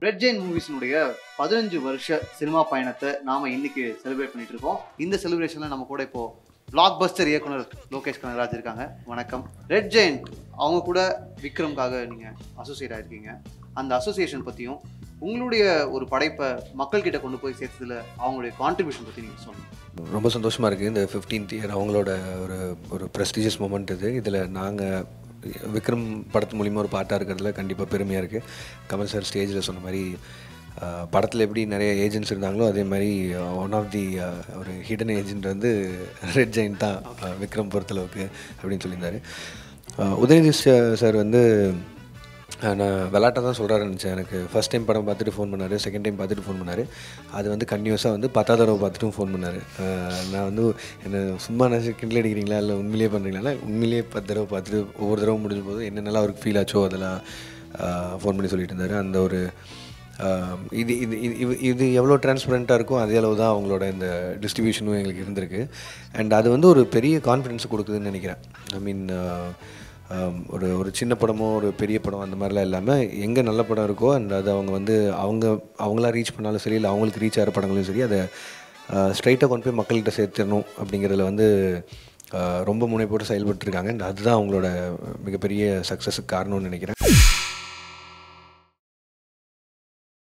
red Jain மூவிஸினுடைய பதினஞ்சு வருஷ cinema பயணத்தை நாம இன்னைக்கு செலிப்ரேட் பண்ணிட்டு இருக்கோம் இந்த செலிப்ரேஷன்ல நம்ம கூட இப்போ பிளாக் பஸ்டர் இயக்குனர் லோகேஷ் கனகராஜ் இருக்காங்க வணக்கம் ரெட் ஜெயின் அவங்க கூட விக்ரம்காக நீங்க அசோசியேட் ஆயிருக்கீங்க அந்த அசோசியேஷன் பத்தியும் உங்களுடைய ஒரு படைப்பை மக்கள்கிட்ட கொண்டு போய் சேர்த்ததுல அவங்களுடைய கான்ட்ரிபியூஷன் பத்தி நீங்க சொல்லணும் ரொம்ப சந்தோஷமாக இருக்குது இந்த ஃபிஃப்டீன்த் இயர் அவங்களோட ஒரு ஒரு ப்ரெஸ்டீஜியஸ் மூமெண்ட் இது இதில் நாங்கள் விக்ரம் படத்து மூலிமா ஒரு பாட்டாக இருக்கிறதுல கண்டிப்பாக பெருமையாக இருக்குது கமல் சார் ஸ்டேஜில் சொன்ன மாதிரி படத்தில் எப்படி நிறைய ஏஜென்ட்ஸ் இருந்தாங்களோ அதே மாதிரி ஒன் ஆஃப் தி ஒரு ஹிடன் ஏஜென்ட் வந்து ரெட் ஜெயின் தான் அஹ், விக்ரம் பொறுத்தளவுக்கு அப்படின்னு சொல்லியிருந்தாரு அஹ், உதயநிதி சார் வந்து அஹ் நான் விளாட்டாக தான் சொல்கிறாரு நினச்சேன் எனக்கு ஃபஸ்ட் டைம் படம் பார்த்துட்டு ஃபோன் பண்ணார் செகண்ட் டைம் பார்த்துட்டு ஃபோன் பண்ணார் அது வந்து கன்யூஸாக வந்து பத்தாவது தடவை பார்த்துட்டும் ஃபோன் பண்ணார் நான் வந்து என்ன சும்மா நினச்சி கிண்டல் அடிக்கிறீங்களா இல்லை உண்மையிலேயே பண்ணுறீங்களா உண்மையிலேயே பத்து தடவை பார்த்துட்டு ஒவ்வொரு தடவை முடிஞ்ச போது என்னென்னலாம் அவருக்கு ஃபீல் ஆச்சோ அதெல்லாம் ஃபோன் பண்ணி சொல்லிட்டு இருந்தார் அந்த ஒரு ஆஹ் இது இது இது இது- இது எவ்வளோ டிரான்ஸ்பரண்ட்டாக இருக்கோ அதே அளவு தான் அவங்களோட இந்த டிஸ்ட்ரிபியூஷனும் எங்களுக்கு இருந்திருக்கு அண்ட் அது வந்து ஒரு பெரிய கான்ஃபிடென்ஸ் கொடுக்குதுன்னு நினைக்கிறேன் ஐ மீன் ஒரு ஒரு சின்ன படமோ ஒரு பெரிய படம் அந்த மாதிரிலாம் இல்லாமல் எங்கே நல்ல படம் இருக்கோ அண்ட் அது அவங்க வந்து அவங்க அவங்களா ரீச் பண்ணாலும் சரி இல்லை அவங்களுக்கு ரீச் ஆகிற படங்களும் சரி அதை ஸ்ட்ரைட்டாக கொண்டு போய் மக்கள்கிட்ட சேர்த்துடணும் அப்படிங்கிறதுல வந்து ஆஹ் ரொம்ப முனைப்போட்டு செயல்பட்டுருக்காங்க அண்ட் அதுதான் அவங்களோட மிகப்பெரிய சக்ஸஸுக்கு காரணம்னு நினைக்கிறேன்